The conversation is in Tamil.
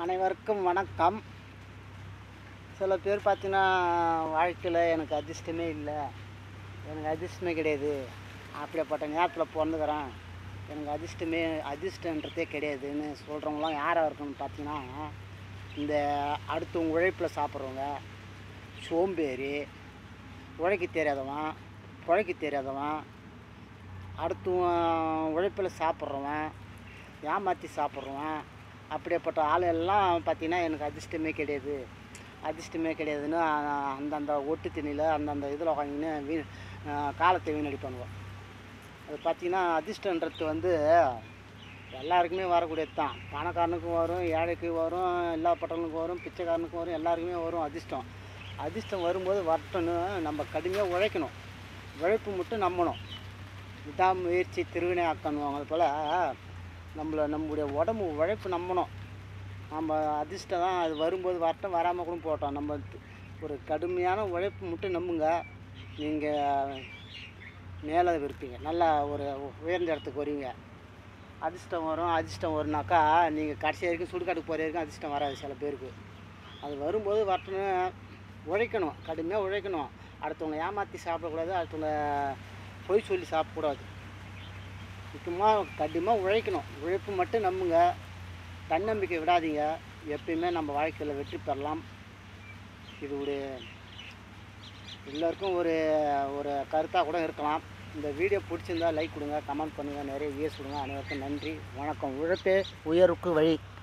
அனைவருக்கும் வணக்கம் சில பேர் பார்த்தீங்கன்னா வாழ்க்கையில் எனக்கு அதிர்ஷ்டமே இல்லை எனக்கு அதிர்ஷ்டமே கிடையாது அப்படிப்பட்ட நேரத்தில் பிறந்துக்கிறேன் எனக்கு அதிர்ஷ்டமே அதிர்ஷ்டன்றதே கிடையாதுன்னு சொல்கிறவங்களாம் யாராக இருக்குன்னு பார்த்தீங்கன்னா இந்த அடுத்தவங்க உழைப்பில் சாப்பிட்றவங்க சோம்பேறி உழைக்க தெரியாதவன் பிழைக்க தெரியாதவன் அடுத்தவன் உழைப்பில் சாப்பிட்றவன் ஏமாற்றி சாப்பிட்றவன் அப்படிப்பட்ட ஆள் எல்லாம் பார்த்தீங்கன்னா எனக்கு அதிர்ஷ்டமே கிடையாது அதிர்ஷ்டமே கிடையாதுன்னு அ- அந்தந்த ஒட்டு திணியில் அந்தந்த இதில் உட்காந்துன்னு வீ அஹ் காலத்தை வீணடிப்பானுங்க அது பார்த்தீங்கன்னா அதிர்ஷ்டன்றது வந்து எல்லாருக்குமே வரக்கூடியது தான் பணக்காரனுக்கும் வரும் ஏழைக்கு வரும் எல்லா பட்டவனுக்கும் வரும் பிச்சைக்காரனுக்கும் வரும் எல்லாருக்குமே வரும் அதிர்ஷ்டம் அதிர்ஷ்டம் வரும்போது வரட்டும்னு நம்ம கடுமையாக உழைக்கணும் உழைப்பு மட்டும் நம்பணும் விடாமுயற்சி திருவினை ஆக்கணுவாங்க போல் நம்மளை நம்முடைய உடம்பு உழைப்பு நம்பணும் நம்ம அதிர்ஷ்டம் தான் அது வரும்போது வரட்டும் வராமல் கூட போட்டோம் நம்ம ஒரு கடுமையான உழைப்பு மட்டும் நம்புங்க நீங்கள் மேலே இருப்பீங்க நல்லா ஒரு உயர்ந்த இடத்துக்கு வருவீங்க அதிர்ஷ்டம் வரும் அதிர்ஷ்டம் வரும்னாக்கா நீங்கள் கடைசி வரைக்கும் சுடுகாட்டுக்கு போகிற வரைக்கும் அதிர்ஷ்டம் வராது சில பேருக்கு அது வரும்போது வரட்டும்னு உழைக்கணும் கடுமையாக உழைக்கணும் அடுத்தவங்க ஏமாற்றி சாப்பிடக்கூடாது அடுத்தவங்க பொய் சொல்லி சாப்பிடக்கூடாது முக்கியமாக கடுமையாக உழைக்கணும் உழைப்பு மட்டும் நம்புங்க தன்னம்பிக்கை விடாதீங்க எப்பயுமே நம்ம வாழ்க்கையில் வெற்றி பெறலாம் இது ஒரு எல்லாருக்கும் ஒரு ஒரு கருத்தாக கூட இருக்கலாம் இந்த வீடியோ பிடிச்சிருந்தா லைக் கொடுங்க கமெண்ட் பண்ணுங்கள் நிறைய வியூஸ் கொடுங்க அனைவருக்கும் நன்றி வணக்கம் உழைப்பே உயர்வுக்கு வழி